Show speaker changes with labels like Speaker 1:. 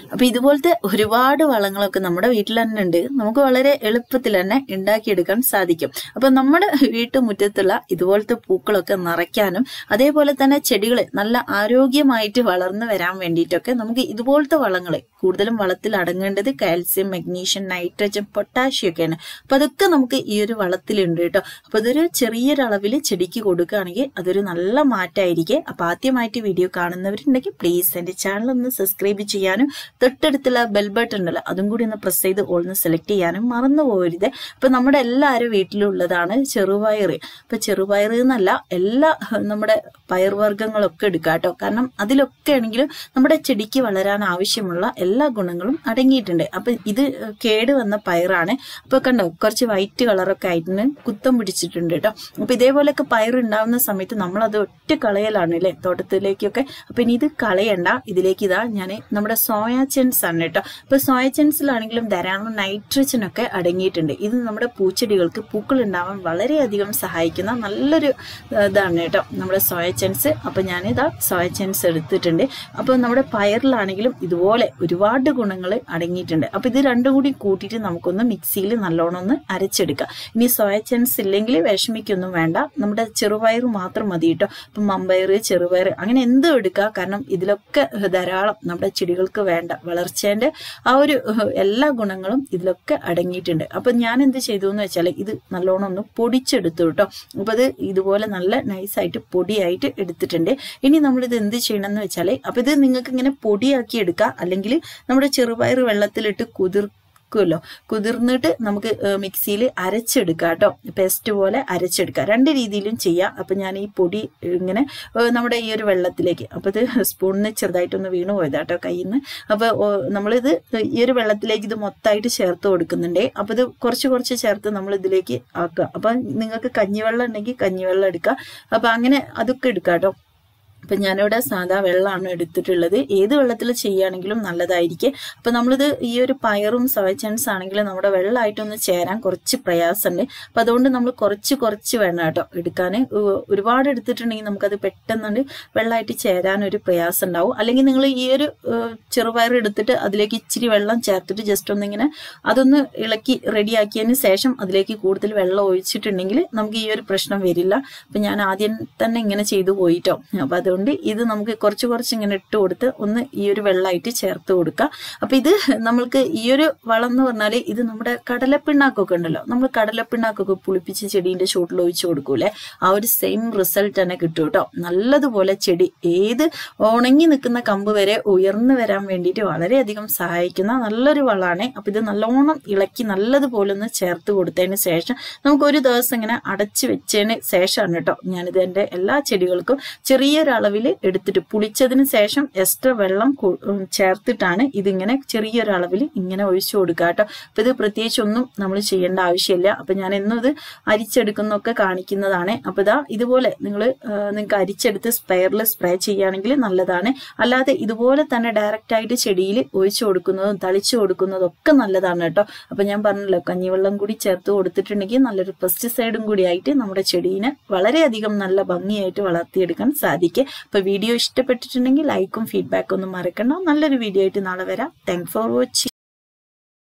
Speaker 1: അപ്പൊ ഇതുപോലത്തെ ഒരുപാട് വളങ്ങളൊക്കെ നമ്മുടെ വീട്ടിൽ തന്നെ ഉണ്ട് നമുക്ക് വളരെ എളുപ്പത്തിൽ തന്നെ ഉണ്ടാക്കിയെടുക്കാൻ സാധിക്കും അപ്പൊ നമ്മുടെ വീട്ടുമുറ്റത്തുള്ള ഇതുപോലത്തെ പൂക്കളൊക്കെ നിറയ്ക്കാനും അതേപോലെ തന്നെ ചെടികൾ നല്ല ആരോഗ്യമായിട്ട് വളർന്നു വരാൻ വേണ്ടിയിട്ടൊക്കെ നമുക്ക് ഇതുപോലത്തെ വളങ്ങൾ കൂടുതലും വളത്തിൽ അടങ്ങേണ്ടത് കാൽസ്യം മഗ്നീഷ്യം നൈട്രജൻ പൊട്ടാഷ്യം ഒക്കെയാണ് അപ്പൊ അതൊക്കെ നമുക്ക് ഈ ഒരു വളത്തിലുണ്ട് കേട്ടോ അപ്പൊ ഇതൊരു ചെറിയൊരളവിൽ ചെടിക്ക് കൊടുക്കുകയാണെങ്കിൽ അതൊരു നല്ല മാറ്റമായിരിക്കും അപ്പൊ ആദ്യമായിട്ട് വീഡിയോ കാണുന്നവരുണ്ടെങ്കിൽ പ്ലീസ് എന്റെ ചാനൽ ഒന്ന് സബ്സ്ക്രൈബ് ചെയ്യാനും തൊട്ടടുത്തുള്ള ബെൽ ബട്ടൺ ഉണ്ടല്ലോ അതും കൂടി ഒന്ന് പ്രസ് ചെയ്ത് ഓൾന്ന് സെലക്ട് ചെയ്യാനും മറന്നു പോകരുത് അപ്പൊ നമ്മുടെ എല്ലാവരും വീട്ടിലുള്ളതാണ് ചെറുപയർ ഇപ്പൊ ചെറുപയർ എന്നല്ല എല്ലാ നമ്മുടെ പയർവർഗ്ഗങ്ങളൊക്കെ എടുക്കുക കേട്ടോ കാരണം അതിലൊക്കെ ആണെങ്കിലും നമ്മുടെ ചെടിക്ക് വളരാൻ ആവശ്യമുള്ള എല്ലാ ഗുണങ്ങളും അടങ്ങിയിട്ടുണ്ട് അപ്പൊ ഇത് കേട് വന്ന പയറാണ് അപ്പൊ കണ്ടോ കുറച്ച് വൈറ്റ് കളറൊക്കെ ആയിട്ട് കുത്തം പിടിച്ചിട്ടുണ്ട് കേട്ടോ അപ്പൊ ഇതേപോലെയൊക്കെ പയർ ഉണ്ടാവുന്ന സമയത്ത് നമ്മൾ അത് ഒറ്റ കളയലാണ് അല്ലേ തോട്ടത്തിലേക്കൊക്കെ അപ്പൊ ഇനി ഇത് കളയണ്ട ഇതിലേക്ക് ഇതാ ഞാൻ നമ്മുടെ സോയ ചെൻസ് ആണ് കേട്ടോ അപ്പൊ സോയ ചെൻസിലാണെങ്കിലും ധാരാളം നൈട്രജൻ ഒക്കെ അടങ്ങിയിട്ടുണ്ട് ഇത് നമ്മുടെ പൂച്ചെടികൾക്ക് പൂക്കൾ ഉണ്ടാവാൻ വളരെയധികം സഹായിക്കുന്ന നല്ലൊരു ഏഹ്, ഇതാണ് കേട്ടോ നമ്മുടെ സോയ ചെൻസ് അപ്പൊ ഞാനിതാ സോയ ചെൻസ് എടുത്തിട്ടുണ്ട് അപ്പൊ നമ്മുടെ പയറിലാണെങ്കിലും ഇതുപോലെ ഒരുപാട് ഗുണങ്ങൾ അടങ്ങിയിട്ടുണ്ട് അപ്പൊ ഇത് രണ്ടും കൂടി കൂട്ടിയിട്ട് നമുക്കൊന്ന് മിക്സിയിൽ നല്ലോണം ഒന്ന് അരച്ചെടുക്കാം ഇനി സോയ ചെൻസ് ഇല്ലെങ്കിൽ വിഷമിക്കൊന്നും വേണ്ട നമ്മുടെ ചെറുപയർ മാത്രം മതി കേട്ടോ ഇപ്പൊ മമ്പയർ ചെറുപയർ അങ്ങനെ എന്തും എടുക്കുക കാരണം ഇതിലൊക്കെ ധാരാളം നമ്മുടെ ചെടികൾക്ക് വേണ്ട വളർച്ചേന്റെ ആ ഒരു ഏഹ്, എല്ലാ ഗുണങ്ങളും ഇതിലൊക്കെ അടങ്ങിയിട്ടുണ്ട് അപ്പൊ ഞാൻ എന്ത് ചെയ്തു എന്ന് വെച്ചാൽ ഇത് നല്ലോണം ഒന്ന് പൊടിച്ചെടുത്തു കേട്ടോ അപ്പൊ അത് ഇതുപോലെ നല്ല നൈസായിട്ട് പൊടിയായിട്ട് എടുത്തിട്ടുണ്ട് ഇനി നമ്മളിത് എന്ത് ചെയ്യണം എന്ന് വെച്ചാൽ അപ്പൊ ഇത് നിങ്ങൾക്ക് ഇങ്ങനെ പൊടിയാക്കി എടുക്കാം അല്ലെങ്കിൽ നമ്മുടെ ചെറുപയർ വെള്ളത്തിലിട്ട് കുതിർക്കുമല്ലോ കുതിർന്നിട്ട് നമുക്ക് മിക്സിയിൽ അരച്ചെടുക്കാം കേട്ടോ പേസ്റ്റ് പോലെ അരച്ചെടുക്കാം രണ്ട് രീതിയിലും ചെയ്യാം അപ്പൊ ഞാൻ ഈ പൊടി ഇങ്ങനെ ഏഹ്, നമ്മുടെ ഈ ഒരു വെള്ളത്തിലേക്ക് അപ്പൊ ഇത് സ്പൂണിന് ചെറുതായിട്ടൊന്ന് വീണു പോയതാ കേട്ടോ കയ്യിൽ നിന്ന് അപ്പൊ ഓ, നമ്മളിത് ഈ ഒരു വെള്ളത്തിലേക്ക് ഇത് മൊത്തമായിട്ട് ചേർത്ത് കൊടുക്കുന്നുണ്ടേ അപ്പൊ ഇത് കുറച്ച് കുറച്ച് ചേർത്ത് നമ്മൾ ഇതിലേക്ക് ആക്കുക അപ്പൊ നിങ്ങൾക്ക് കഞ്ഞിവെള്ളം ഉണ്ടെങ്കിൽ കഞ്ഞിവെള്ളം എടുക്കുക അപ്പൊ അങ്ങനെ അതൊക്കെ എടുക്കാം കേട്ടോ അപ്പൊ ഞാനിവിടെ സാധാ വെള്ളമാണ് എടുത്തിട്ടുള്ളത് ഏത് വെള്ളത്തിൽ ചെയ്യുകയാണെങ്കിലും നല്ലതായിരിക്കും അപ്പൊ നമ്മളിത് ഈ ഒരു പയറും സോയച്ചൻസ് ആണെങ്കിലും നമ്മുടെ വെള്ളമായിട്ടൊന്ന് ചേരാൻ കുറച്ച് പ്രയാസമുണ്ട് അപ്പൊ അതുകൊണ്ട് നമ്മൾ കുറച്ച് കുറച്ച് വേണം കേട്ടോ എടുക്കാൻ ഒരുപാട് എടുത്തിട്ടുണ്ടെങ്കിൽ നമുക്കത് പെട്ടെന്നുണ്ട് വെള്ളമായിട്ട് ചേരാൻ ഒരു പ്രയാസം ഉണ്ടാവും അല്ലെങ്കിൽ നിങ്ങൾ ഈ ഒരു ഏഹ്, ചെറുപയർ എടുത്തിട്ട് അതിലേക്ക് ഇച്ചിരി വെള്ളം ചേർത്തിട്ട് ജസ്റ്റ് ഒന്നിങ്ങനെ അതൊന്ന് ഇളക്കി റെഡിയാക്കിയതിന് ശേഷം അതിലേക്ക് കൂടുതൽ വെള്ളം ഒഴിച്ചിട്ടുണ്ടെങ്കിൽ നമുക്ക് ഈ ഒരു പ്രശ്നം വരില്ല അപ്പൊ ഞാൻ ആദ്യം തന്നെ ഇങ്ങനെ ചെയ്തു പോയിട്ടോ അപ്പൊ അതുകൊണ്ട് ഇത് നമുക്ക് കുറച്ച് കുറച്ച് ഇങ്ങനെ ഇട്ട് കൊടുത്ത് ഒന്ന് ഈ ഒരു വെള്ളമായിട്ട് ചേർത്ത് കൊടുക്കുക അപ്പൊ ഇത് നമ്മൾക്ക് ഈ ഒരു വളം എന്ന് പറഞ്ഞാല് ഇത് നമ്മുടെ കടലപ്പിണ്ണാക്കൊക്കെ ഉണ്ടല്ലോ നമ്മൾ കടലപ്പിണ്ണാക്കൊക്കെ പുളിപ്പിച്ച് ചെടീന്റെ ചുവട്ടിൽ ഒഴിച്ചു കൊടുക്കൂലേ ആ ഒരു സെയിം റിസൾട്ട് തന്നെ കിട്ടും കേട്ടോ നല്ലതുപോലെ ചെടി ഏത് ഉണങ്ങി നിൽക്കുന്ന കമ്പ് വരെ ഉയർന്നു വരാൻ വേണ്ടിയിട്ട് വളരെയധികം സഹായിക്കുന്ന നല്ലൊരു വളമാണ് അപ്പൊ ഇത് നല്ലോണം ഇളക്കി നല്ലതുപോലെ ഒന്ന് ചേർത്ത് കൊടുത്തതിന് ശേഷം നമുക്ക് ഒരു ദിവസം ഇങ്ങനെ അടച്ചു വെച്ചതിന് ശേഷമാണ് കേട്ടോ ഞാനിത് എൻ്റെ എല്ലാ ചെടികൾക്കും ചെറിയൊരളവിൽ എടുത്തിട്ട് പുളിച്ചതിന് ശേഷം എക്സ്ട്രാ വെള്ളം കു- ഉം ചേർത്തിട്ടാണ് ഇതിങ്ങനെ ചെറിയൊരളവിൽ ഇങ്ങനെ ഒഴിച്ചു കൊടുക്കുക കേട്ടോ അപ്പൊ ഇത് പ്രത്യേകിച്ച് ഒന്നും നമ്മൾ ചെയ്യേണ്ട ആവശ്യമില്ല അപ്പൊ ഞാൻ എന്നും ഇത് അരിച്ചെടുക്കുന്നൊക്കെ കാണിക്കുന്നതാണ് അപ്പൊ ഇതാ ഇതുപോലെ നിങ്ങൾ നിങ്ങൾക്ക് അരിച്ചെടുത്ത് സ്പ്രെയറിൽ സ്പ്രേ ചെയ്യുകയാണെങ്കിൽ നല്ലതാണ് അല്ലാതെ ഇതുപോലെ തന്നെ ഡയറക്റ്റ് ആയിട്ട് ചെടിയിൽ ഒഴിച്ചു കൊടുക്കുന്നതും തളിച്ചു കൊടുക്കുന്നതും ഒക്കെ നല്ലതാണ് കേട്ടോ അപ്പൊ ഞാൻ പറഞ്ഞല്ലോ കഞ്ഞിവെള്ളം കൂടി ചേർത്ത് കൊടുത്തിട്ടുണ്ടെങ്കിൽ നല്ലൊരു പെസ്റ്റിസൈഡും കൂടി ആയിട്ട് നമ്മുടെ ചെടീനെ വളരെയധികം നല്ല ഭംഗിയായിട്ട് വളർത്തിയെടുക്കാൻ സാധിക്കും അപ്പൊ വീഡിയോ ഇഷ്ടപ്പെട്ടിട്ടുണ്ടെങ്കിൽ ലൈക്കും ഫീഡ്ബാക്കും ഒന്നും മറക്കണ്ട നല്ലൊരു വീഡിയോ ആയിട്ട് നാളെ വരാം താങ്ക് ഫോർ വാച്ചിങ്